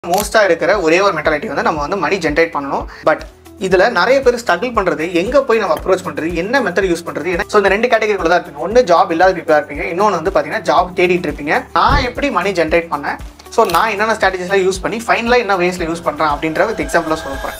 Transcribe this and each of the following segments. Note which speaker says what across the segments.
Speaker 1: மோஸ்ட்டாக இருக்கிற ஒரே ஒரு மெட்டாலிட்டி வந்து நம்ம வந்து மணி ஜென்ரேட் பண்ணணும் பட் இதில் நிறைய பேர் ஸ்ட்ரகிள் பண்ணுறது எங்கே போய் நம்ம அப்ரோச் பண்ணுறது என்ன மெத்தட் யூஸ் பண்ணுறது ஸோ இந்த ரெண்டு கேட்டகரிக்குள்ள தான் இருப்பீங்க ஒன்று ஜாப் இல்லாத பீப்பிளாக இருப்பீங்க இன்னொன்று வந்து பார்த்தீங்கன்னா ஜாப் தேடிட்டு இருப்பீங்க நான் எப்படி மணி ஜென்ரேட் பண்ணேன் ஸோ நான் என்னென்ன ஸ்ட்ராட்டஜிஸ்லாம் யூஸ் பண்ணி ஃபைனலாக என்ன வேஸில் யூஸ் பண்ணுறேன் அப்படின்ற வித் எக்ஸாம்பிளாக சொல்ல போகிறேன்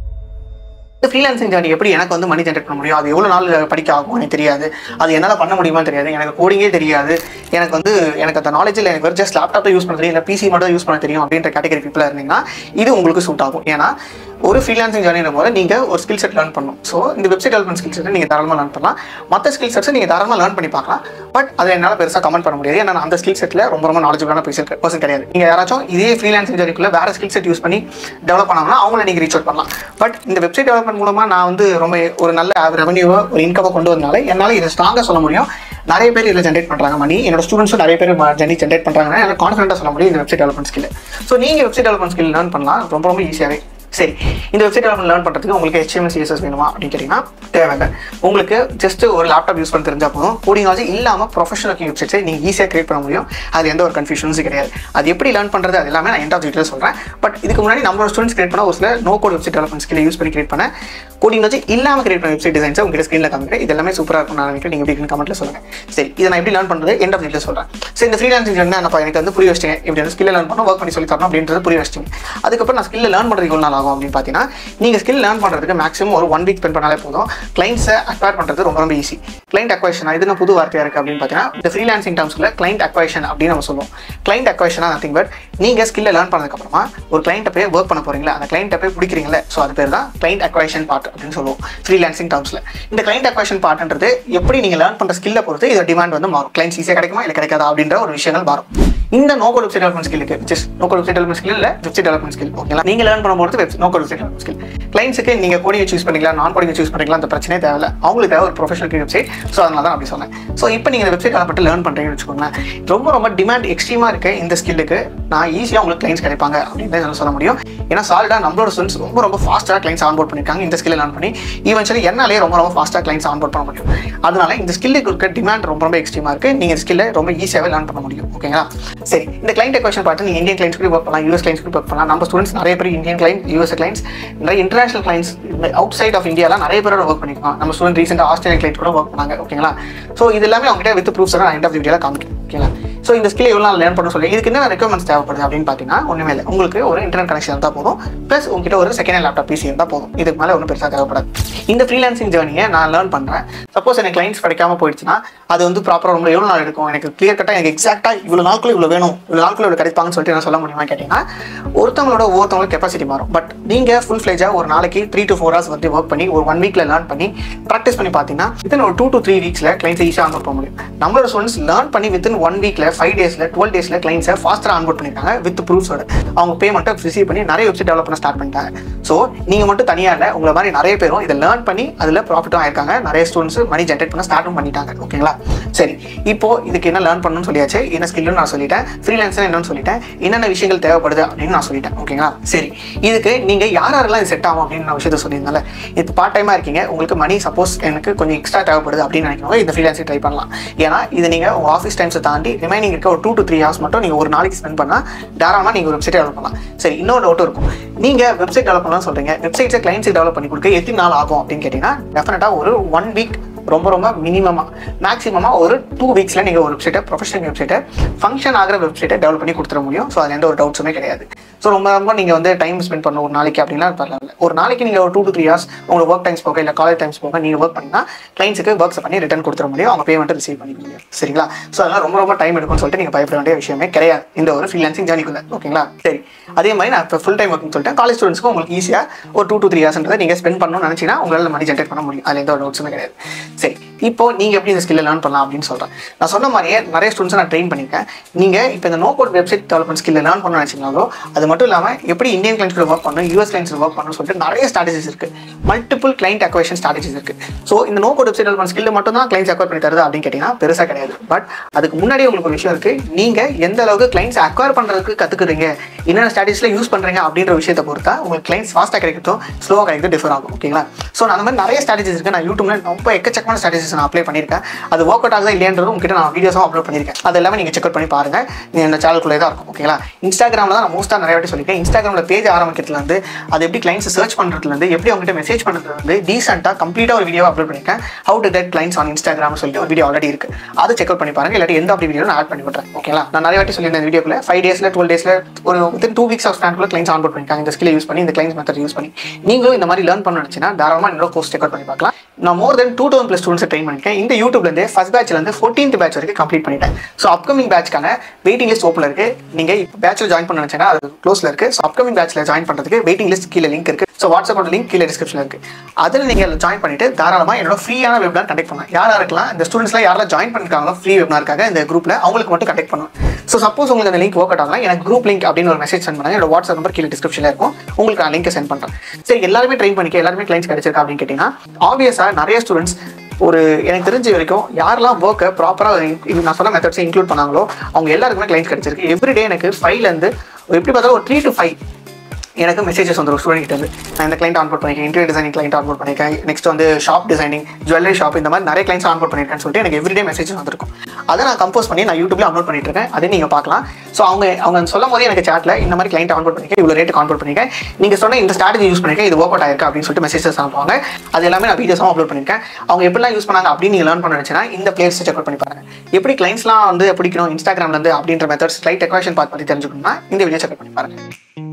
Speaker 1: ஃப்ரீலான்சிங் ஜானி எப்படி எனக்கு வந்து மணி ஜென்ரேட் பண்ண முடியும் அது எவ்வளோ நாள் படிக்க ஆகும் எனக்கு தெரியாது அது என்னால் பண்ண முடியுமா தெரியாது எனக்கு கோடிங்கே தெரியாது எனக்கு வந்து எனக்கு அந்த நாலேஜ் இல்லை எனக்கு ஜஸ்ட் லேப்டாப் யூஸ் பண்ண தெரியும் இல்லை பிசி மட்டும் தான் யூஸ் பண்ண தெரியும் அப்படின்ற கேட்டகரி பீப்பிளாக இருந்தீங்கன்னா இது உங்களுக்கு சூட் ஆகும் ஏன்னா ஒரு ஃப்ரீலான்சிங் ஜானின்ற போது நீங்கள் ஒரு ஸ்கில் செட் லேர்ன் பண்ணணும் ஸோ இந்த வெப்சைட் டெவலப்மெண்ட் ஸ்கில் செட்டை நீங்கள் தாராளமாக லேர்ன் பண்ணலாம் மற்ற ஸ்கில் செட்ஸை நீங்கள் தாராளமாக லேர்ன் பண்ணி பார்க்கலாம் பட் அதை என்னால் பெருசாக கமெண்ட் பண்ண முடியாது ஏன்னா நான் அந்த ஸ்கில் செட்டில் ரொம்ப ரொம்ப நாலேஜபிளான பர்சன் கிடையாது நீங்கள் யாராச்சும் இதே ஃப்ரீலான்சிங் ஜானிக்குள்ள வேறு ஸ்கில் செட் யூஸ் பண்ணி டெவலப் பண்ணாங்கன்னா அவங்கள நீங்கள் ரீச் அவுட் பண்ணலாம் பட் இந்த வெப்சைட் டெவலப்மெண்ட் மூலமாக நான் வந்து ரொம்ப ஒரு நல்ல ரெவன்யூவை ஒரு இன்கமை கொண்டு வந்தனால என்னால் இதை ஸ்ட்ராங்காக சொல்ல முடியும் நிறைய பேர் இதில் ஜென்ரேட் பண்ணுறாங்க மணி என்னோட ஸ்டூடெண்ட்ஸும் நிறைய பேர் ஜெனி ஜென்ரேட் பண்ணுறாங்கன்னா எனக்கு கான்ஃபிடென்ட்டாக சொல்ல முடியும் இந்த வெப்சைட் டெவலப்மெண்ட் ஸ்கில் ஸோ நீங்கள் வெப்சைட் டெவலப்மெண்ட் ஸ்கில் லேர்ன் பண்ணலாம் ரொம்ப ரொம்ப ஈஸியாகவே சரி இந்த வெப்சைட் டெவலப்மெண்ட் லேர்ன் பண்ணுறதுக்கு உங்களுக்கு HTML CSS வேணுமா அப்படின்னு கேட்டிங்கன்னா தேவையில்லை உங்களுக்கு ஜஸ்ட் ஒரு லேப்டாப் யூஸ் பண்ண தெரிஞ்சால் போதும் கோடிங் நாலேஜ் இல்லாமல் ப்ரொஃபஷனல் வெப்சைட்ஸை நீங்கள் ஈஸியாக கிரியேட் பண்ண முடியும் அது எந்த ஒரு கன்ஃபியூஷன்ஸும் கிடையாது அது எப்படி லேர்ன் பண்ணுறது அது எல்லாமே நான் எண்ட் ஆஃப் டீட்டெயில் சொல்கிறேன் பட் இதுக்கு முன்னாடி நம்மளோட ஸ்டூடெண்ட்ஸ் கிரியேட் பண்ண ஒரு சில no code website development skill use பண்ணி கிரியேட் பண்ண கோடிங் நாலேஜ் இல்லாமல் கிரியேட் பண்ண வெப்சைட் டிசைன்ஸை உங்கள் ஸ்க்ரீனில் காமிக்கிறேன் இது எல்லாமே சூப்பராக இருக்கும் நான் நினைக்கிறேன் நீங்கள் எப்படி கமெண்ட்டில் சொல்லுங்கள் சரி இதை நான் எப்படி லேர்ன் பண்ணுறது எண்ட் ஆஃப் டீட்டெயில் சொல்கிறேன் சரி இந்த ஃப்ரீலான்சிங் என்ன எனக்கு வந்து புரிய வச்சிட்டேன் இப்படி வந்து ஸ்கில் லேர்ன் பண்ண ஒர்க் பண்ணி சொல்லி தரணும் அப்படின்றது புரிய வச்சிட்டீங்க அதுக்கப்புறம் நான் ஸ்கில் லேர்ன் பண்ணுறதுக்கு எவ்வளோ நாள் ஆகும் அப்படின்னு பார்த்தீங்கன்னா நீங்கள் ஸ்கில் லேர்ன் பண்ணுறதுக்கு மேக்ஸிமம் ஒரு ஒன் வீக் ஸ்பெண்ட் பண்ணாலே போதும் கிளைண்ட்ஸை அக்வயர் பண்ணுறது ரொம்ப ரொம்ப ஈஸி கிளைண்ட் அக்வேஷன் இது என்ன புது வார்த்தையாக இருக்குது அப்படின்னு பார்த்தீங்கன்னா இந்த ஃப்ரீலான்சிங் டேர்ம்ஸில் கிளைண்ட் அக்வேஷன் அப்படின்னு நம்ம சொல்லுவோம் கிளைண்ட் அக்வேஷனாக நத்திங் பட் நீங்கள் ஸ்கில்லை லேர்ன் பண்ணதுக்கப்புறமா ஒரு கிளைண்ட்டை போய் ஒர்க் பண்ண போகிறீங்களா அந்த கிளைண்ட்டை போய் பிடிக்கிறீங்களே ஸோ அது பேர் தான் கிளைண்ட் அக்வேஷன் பார்ட் அப்படின்னு சொல்லுவோம் ஃப்ரீலான்சிங் டேர்ம்ஸில் இந்த கிளைண்ட் அக்வேஷன் பார்ட்ன்றது எப்படி நீங்கள் லேர்ன் பண்ணுற ஸ்கில்லை பொறுத்து இதோட டிமாண்ட் வந்து மாறும் கிளைண்ட்ஸ் ஈஸியாக கிடைக்குமா இல்லை கிடைக்காதா அப்படின்ற ஒரு விஷயங்கள் மாறும் இந்த நோ கோட் வெப்சைட் டெவலப்மெண்ட் ஸ்கில்லுக்கு just no code website development skill இல்லை வெப்சைட் டெவலப்மெண்ட் ஸ்கில் ஓகேங்களா நீங்கள் லேர்ன் பண்ணும்போது web no code website development skill கிளைண்ட்ஸுக்கு நீங்கள் கோடிங் சூஸ் பண்ணிக்கலாம் நான் கோடிங் சூஸ் பண்ணிக்கலாம் அந்த பிரச்சனையே தேவையில்ல அவங்களுக்கு தேவை ஒரு ப்ரொஃபஷனல் வெப்சைட் ஸோ அதனால தான் அப்படி சொன்னேன் ஸோ இப்போ நீங்கள் இந்த வெப்சைட் டெவலப்மெண்ட் லேர்ன் பண்ணுறீங்கன்னு வச்சுக்கோங்களேன் ரொம்ப ரொம்ப டிமாண்ட் எக்ஸ்ட்ரீமாக இருக்க இந்த ஸ்கில்லுக்கு நான் ஈஸியாக உங்களுக்கு கிளைண்ட்ஸ் கிடைப்பாங்க அப்படின்னு தான் சொல்ல முடியும் ஏன்னா சாலிடாக நம்மளோட ஸ்டூடெண்ட்ஸ் ரொம்ப ரொம்ப ஃபாஸ்ட்டாக கிளைண்ட்ஸ் ஆன்போர்ட் பண்ணியிருக்காங்க இந்த ஸ்கில்லை லேர்ன் பண்ணி ஈவென்ச்சுவலி என்னாலே ரொம்ப ரொம்ப ஃபாஸ்ட்டாக கிளைண்ட்ஸ் ஆன்போர்ட் பண்ண முடியும் அதனால இந்த ஸ்கில்லுக்கு இருக்க டிமாண்ட் ரொம்ப ரொம்ப எக்ஸ்ட்ரீமாக இருக்குது நீங்கள் இந்த ஸ்கில்லை ரொம்ப ஈஸியாகவே லேர்ன் பண்ண முடியும் ஓகேங்களா சரி இந்த கிளைண்ட் எக்வேஷன் பார்த்து நீங்கள் இந்தியன் கிளைண்ட்ஸ் கூட ஒர்க் பண்ணலாம் யூஎஸ் கிளைண்ட்ஸ் கூட ஒர்க் பண்ணலாம் நம்ம ஸ்டூடெண்ட்ஸ் நிறைய பேர் இந்தியன் கிளைண்ட் யூஎஸ் கிளைண்ட்ஸ் நிறைய international clients outside of இந்தியாலாம் நிறைய பேரோட ஒர்க் பண்ணிருக்கோம் நம்ம ஸ்டூடெண்ட் ரீசெண்டாக ஆஸ்திரேலியன் கிளைண்ட் கூட ஒர்க் பண்ணாங்க ஓகேங்களா ஸோ இது எல்லாமே அவங்ககிட்ட வித் ப்ரூஃப்ஸ் நான் எண்ட் ஆஃப் வீடியோவில் காமிக்கிறேன் ஓகேங்களா ஸோ இந்த ஸ்கில் எவ்வளோ நாள் லேர்ன் பண்ண சொல்லி இதுக்கு என்ன ரெக்யர்மெண்ட்ஸ் தேவைப்படுது அப்படின்னு பார்த்தீங்கன்னா ஒன்றுமே இல்லை உங்களுக்கு ஒரு இன்டர்நெட் கனெக்ஷன் இருந்தால் போதும் ப்ளஸ் உங்ககிட்ட ஒரு செகண்ட் ஹேண்ட் லேப்டாப் பிசி இருந்தால் போதும் இதுக்கு மேலே ஒன்றும் பெருசாக தேவைப்படாது இந்த ஃப்ரீலான்சிங் ஜேர்னியை நான் லேர்ன் பண்ணுறேன் சப்போஸ் எனக்கு கிளைண்ட்ஸ் கிடைக்காம போயிடுச்சுன்னா அது வந்து ப்ராப்பராக ரொம்ப எவ்வளோ நாள் எடுக்கும் எனக்கு கிளியர் கட்டாக எனக்கு எக்ஸாக்டாக இவ்வளோ நாட்களும் இவ்வளோ வேணும் இவ்வளோ நாட்களும் இவ்வளோ கிடைப்பாங்கன்னு சொல்லிட்டு நான் சொல்ல முடியுமா கேட்டிங்கன்னா ஒருத்தவங்களோட ஒவ்வொருத்தவங்களுக்கு கெப்பாசிட்டி மாறும் பட் நீங்கள் ஃபுல் ஃப்ளேஜாக ஒரு நாளைக்கு த்ரீ டு ஃபோர் ஹவர்ஸ் வந்து ஒர்க் பண்ணி ஒரு ஒன் வீக்கில் லேர்ன் பண்ணி ப்ராக்டிஸ் பண்ணி பார்த்தீங்கன்னா வித்தின் ஒரு டூ டு த்ரீ வீக்ஸில் கிளைண்ட்ஸ் ஈஸியாக ஆன்போர்ட் பண்ண முடியும் நம்மளோட ஸ்டூடெண்ட்ஸ் லேர்ன் பண்ணி வித்தின் ஒன் வீக்கில் ஃபைவ் டேஸில் டுவெல் டேஸில் கிளைண்ட்ஸை ஃபாஸ்ட்டாக ஆன்போர்ட் பண்ணியிருக்காங்க வித் ப்ரூஃப்ஸோட அவங்க பேமெண்ட்டை ரிசீவ் பண்ணி நிறைய வெப்சைட் டெவலப் பண்ண ஸ்டார்ட் பண்ணிட்டாங்க ஸோ நீங்கள் மட்டும் தனியாக இல்லை உங்களை மாதிரி நிறைய பேரும் இதை லேர்ன் பண்ணி அதில் ப்ராஃபிட்டும் ஆயிருக்காங்க நிறைய ஸ்டூடெண்ட்ஸ் மணி ஜென்ரேட் பண்ண ஸ்டார்ட்டும் பண்ணிட்டாங்க ஓகேங்களா சரி இப்போ இதுக்கு என்ன லேர்ன் பண்ணணும்னு சொல்லியாச்சு என்ன ஸ்கில்னு நான் சொல்லிட்டேன் ஃப்ரீலான்ஸர் என்னன்னு சொல்லிட்டேன் என்னென்ன விஷயங்கள் தேவைப்படுது அப்படின்னு நான் சொல்லிட்டேன் ஓகேங்களா சரி இதுக்கு நீங்கள் யார் யாரெல்லாம் இது செட் ஆகும் அப்படின்னு நான் விஷயத்த சொல்லியிருந்தால இப்போ பார்ட் டைமாக இருக்கீங்க உங்களுக்கு மணி சப்போஸ் எனக்கு கொஞ்சம் எக்ஸ்ட்ரா தேவைப்படுது அப்படின்னு நினைக்கிறவங்க இந்த ஃப்ரீலான்ஸிங் ட்ரை பண்ணலாம் ஏன்னா இது நீங்கள் உங்கள் ஆஃபீஸ் டைம்ஸை தாண்டி ரிமைனிங் இருக்க ஒரு டூ டு த்ரீ ஹவர்ஸ் மட்டும் நீங்கள் ஒரு நாளைக்கு ஸ்பெண்ட் பண்ணால் தாராளமாக நீங்கள் ஒரு வெப்சைட் டெவலப் பண்ணலாம் சரி இன்னொரு டவுட் இருக்கும் நீங்கள் வெப்சைட் டெவலப் பண்ணலாம் சொல்கிறீங்க வெப்சைட்ஸை கிளைண்ட்ஸுக்கு டெவலப் பண்ணி கொடுக்க எத்தனை நாள் ஆகும் அப்படின்னு கேட்டிங்கன்னா டெஃபினட்டாக ஒரு ஒன் வீக் ரொம்ப ரொம்ப மினிமமாக மேக்ஸிமமாக ஒரு டூ வீக்ஸில் நீங்கள் ஒரு வெப்சைட்டை ப்ரொஃபஷனல் வெப்சைட்டை ஃபங்க்ஷன் ஆகிற வெப்சைட்டை டெவலப் பண்ணி கொடுத்துட முடியும் ஸோ அது எந்த ஒரு டவுட்ஸுமே கிடையாது ஸோ ரொம்ப ரொம்ப நீங்கள் வந்து டைம் ஸ்பெண்ட் பண்ணணும் ஒரு நாளைக்கு அப்படின்னா பரவாயில்ல ஒரு நாளைக்கு நீங்கள் ஒரு டூ டு த்ரீ ஹவர்ஸ் உங்களுக்கு ஒர்க் டைம்ஸ் போக இல்லை காலேஜ் டைம்ஸ் போக நீங்கள் ஒர்க் பண்ணிங்கன்னா கிளைண்ட்ஸுக்கு ஒர்க்ஸ் பண்ணி ரிட்டர்ன் கொடுத்துட முடியும் அவங்க பேமெண்ட்டை ரிசீவ் பண்ணிக்க முடியும் சரிங்களா ஸோ அதெல்லாம் ரொம்ப ரொம்ப டைம் எடுக்கும்னு சொல்லிட்டு நீங்கள் பயப்பட வேண்டிய விஷயமே கிடையாது இந்த ஒரு ஃப்ரீலான்சிங் ஜர்னிக்குள்ள ஓகேங்களா சரி அதே மாதிரி நான் இப்போ ஃபுல் டைம் ஒர்க்னு சொல்லிட்டேன் காலேஜ் ஸ்டூடெண்ட்ஸ்க்கு உங்களுக்கு ஈஸியாக ஒரு டூ டு த்ரீ ஹவர்ஸ்ன்றதை நீங்கள் ஸ்பெண்ட் பண்ணணும்னு நினச்சிங்கன்னா உங்களால் மணி ஜென்ரேட் பண்ண முடியும் அதில் எந்த ஒரு டவுட்ஸுமே கிடையாது சரி இப்போ நீங்கள் எப்படி இந்த ஸ்கில்லை லேர்ன் பண்ணலாம் அப்படின்னு சொல்கிறேன் நான் சொன்ன மாதிரியே நிறைய ஸ்டூடெண்ட்ஸ் நான் ட்ரெயின் பண்ணியிருக்கேன் நீங்கள் இப்போ இந்த நோ கோட் வெப்சைட் டெவலப்மெண்ட் ஸ்கில்லை லேர்ன் பண்ண நினச்சிங்கனாலோ அது மட்டும் இல்லாமல் எப்படி இந்தியன் கிளைண்ட்ஸ் ஒர்க் பண்ணணும் யூஎஸ் கிளைண்ட்ஸ் ஒர்க் பண்ணணும் சொல்லிட்டு நிறைய ஸ்ட்ராட்டஜிஸ் இருக்குது மல்டிபிள் கிளைண்ட் அக்வேஷன் ஸ்ட்ராட்டஜிஸ் இருக்குது ஸோ இந்த no code website development skill மட்டும் தான் கிளைண்ட்ஸ் அக்வயர் பண்ணி தருது அப்படின்னு கேட்டிங்கன்னா பெருசாக கிடையாது பட் அதுக்கு முன்னாடி உங்களுக்கு ஒரு விஷயம் இருக்குது நீங்கள் எந்த அளவுக்கு கிளைண்ட்ஸ் அக்வயர் பண்ணுறதுக்கு கற்றுக்குறீங்க என்னென்ன ஸ்ட்ராட்டஜிஸில் யூஸ் பண்ணுறீங்க அப்படின்ற விஷயத்தை பொறுத்தா உங்களுக்கு கிளைண்ட்ஸ் ஃபாஸ்ட்டாக கிடைக்கட்டும் ஸ்லோவாக கிடைக்கிறது டிஃபர் ஆகும் ஓகேங்களா ஸோ நான் அந்த மாதிரி நிறைய ஸ்ட்ராட்டஜிஸ் இருக்குது நான் யூடியூப்ல ரொம்ப எக்கச்சக்கமான ஸ்ட்ராட்டஜிஸ் மெத்தட்ஸ் நான் அப்ளை பண்ணியிருக்கேன் அது ஒர்க் அவுட் ஆகுதா இல்லையன்றது உங்ககிட்ட நான் வீடியோஸும் அப்லோட் பண்ணியிருக்கேன் அது எல்லாமே நீங்கள் செக் அவுட் பண்ணி பாருங்க நீ இந்த சேனலுக்குள்ளே தான் இருக்கும் ஓகேங்களா இன்ஸ்டாகிராமில் தான் நான் மோஸ்ட்டாக நிறைய வாட்டி சொல்லியிருக்கேன் இன்ஸ்டாகிராமில் பேஜ் ஆரம்பிக்கிறதுலேருந்து அது எப்படி கிளைண்ட்ஸ் சர்ச் பண்ணுறதுலேருந்து எப்படி அவங்ககிட்ட மெசேஜ் பண்ணுறதுலேருந்து டீசெண்டாக கம்ப்ளீட்டாக ஒரு வீடியோ அப்லோட் பண்ணியிருக்கேன் how to get clients on Instagram சொல்லிட்டு ஒரு வீடியோ ஆல்ரெடி இருக்கு அதை செக் அவுட் பண்ணி பாருங்க இல்லாட்டி எந்த அப்படி வீடியோ நான் ஆட் பண்ணி விட்றேன் ஓகேங்களா நான் நிறைய வாட்டி சொல்லியிருந்தேன் வீடியோக்குள்ள ஃபைவ் டேஸ்ல டுவெல் டேஸ்ல ஒரு வித்தின் டூ வீக்ஸ் ஆஃப் ஸ்டாண்ட்குள்ள கிளைண்ட்ஸ் ஆன் போட் பண்ணிருக்காங்க இந்த ஸ்கில் யூஸ் பண்ணி இந்த கிளைண்ட்ஸ் மெத்தட் யூஸ் பண்ணி நீங்களும் இந்த மாதிரி லேர்ன் பண்ண நினைச்சுன்னா தாராளமாக என்னோட கோர்ஸ் செக் அவுட் பண்ணி பார்க்கலாம் நான் more than two thousand plus students train பண்ணிருக்கேன் இந்த யூடியூப்லேருந்து ஃபஸ்ட் பேட்ச்ல இருந்து ஃபோர்டீன்த் பேட்ச் வரைக்கும் கம்ப்ளீட் பண்ணிட்டேன் ஸோ அப்கமிங் பேட்ச்க்கான வெயிட்டிங் லிஸ்ட் ஓப்பனில் இருக்கு நீங்க இப்போ பேட்ச்ல ஜாயின் பண்ண நினைச்சா அது க்ளோஸ்ல இருக்கு ஸோ அப்கமிங் பேட்ச்ல ஜாயின் பண்றதுக்கு வெயிட்டிங் லிஸ்ட் கீழே லிங்க் இருக்கு ஸோ வாட்ஸ்அப்போட லிங்க் கீழே டிஸ்கிரிப்ஷனில் இருக்கு அதில் நீங்கள் ஜாயின் பண்ணிட்டு தாராளமாக என்னோட ஃப்ரீயான வெப்னார் கண்டக்ட் பண்ணலாம் யாரா இருக்கலாம் இந்த ஸ்டூடெண்ட்ஸ்லாம் யாரெல்லாம் ஜாயின் பண்ணிருக்காங்களோ ஃப்ரீ வெப்னாருக்காக இந்த குரூப்ல அவங்களுக்கு மட்டும் கண்டக்ட் பண்ணுவோம் ஸோ சப்போஸ் உங்களுக்கு அந்த லிங்க் ஒர்க் அவுட் ஆகலாம் எனக்கு குரூப் லிங்க் அப்படின்னு ஒரு மெசேஜ் சென்ட் பண்ணுங்க என்னோட வாட்ஸ்அப் நம்பர் கீழே டிஸ்கிரிப்ஷனில் இருக்கும் உங்களுக்கு நான் லிங்க் சென்ட் பண்ணுறேன் சரி எல்லாருமே ட்ரெயின் பண்ணிக்க எல்லாருமே கிளைண்ட்ஸ் கிடைச்சிருக்கா அப்படின்னு கேட்டிங்கன்னா ஆப்வியஸாக நிறைய ஸ்டூடெண்ட்ஸ் ஒரு எனக்கு தெரிஞ்ச வரைக்கும் யாரெல்லாம் ஒர்க்கை ப்ராப்பராக நான் சொன்ன மெத்தட்ஸை இன்க்ளூட் பண்ணாங்களோ அவங்க எல்லாருக்குமே கிளைண்ட்ஸ் கிடைச்சிருக்கு எவ்ரிடே எனக்கு ஃபைவ்லேருந்து எப்படி பார்த்தாலும் ஒரு த்ரீ டு ஃபைவ் எனக்கு மெசேஜஸ் வந்துடும் ஸ்டூடெண்ட் கிட்ட இருந்து நான் இந்த கிளைண்ட் ஆன்போர்ட் பண்ணிருக்கேன் இன்டீரியர் டிசைனிங் கிளைண்ட் ஆன்போர்ட் பண்ணிருக்கேன் நெக்ஸ்ட் வந்து ஷாப் டிசைனிங் ஜுவல்லரி ஷாப் இந்த மாதிரி நிறைய கிளைண்ட்ஸ் ஆன்போர்ட் பண்ணிருக்கேன்னு சொல்லிட்டு எனக்கு எவ்ரிடே மெசேஜஸ் வந்திருக்கும் அதை நான் கம்போஸ் பண்ணி நான் யூடியூப்ல அப்லோட் பண்ணிட்டு இருக்கேன் அதை நீங்க பார்க்கலாம் ஸோ அவங்க அவங்க சொல்லும் போதே எனக்கு சாட்ல இந்த மாதிரி கிளைண்ட் ஆன்போர்ட் பண்ணிருக்கேன் இவ்வளோ ரேட்டு ஆன்போர்ட் பண்ணிருக்கேன் நீங்க சொன்ன இந்த ஸ்ட்ராட்டஜி யூஸ் பண்ணிருக்கேன் இது ஒர்க் அவுட் ஆயிருக்கா அப்படின்னு சொல்லிட்டு மெசேஜஸ் அனுப்புவாங்க அது எல்லாமே நான் வீடியோஸும் அப்லோட் பண்ணிருக்கேன் அவங்க எப்படிலாம் யூஸ் பண்ணாங்க அப்படின்னு நீங்க லேர்ன் பண்ண நினைச்சா இந்த பிளேஸ் செக் அவுட் பண்ணி பாருங்க எப்படி கிளைண்ட்ஸ்லாம் வந்து பிடிக்கணும் இன்ஸ்டாகிராம்ல இருந்து அப்படின்ற மெத்தட்ஸ் கிளைண்ட் எக்வேஷன் பார்த்து பற்றி தெரிஞ்சுக்கணும்னா இந்த வீடியோ செக் பண்ணி பாருங்க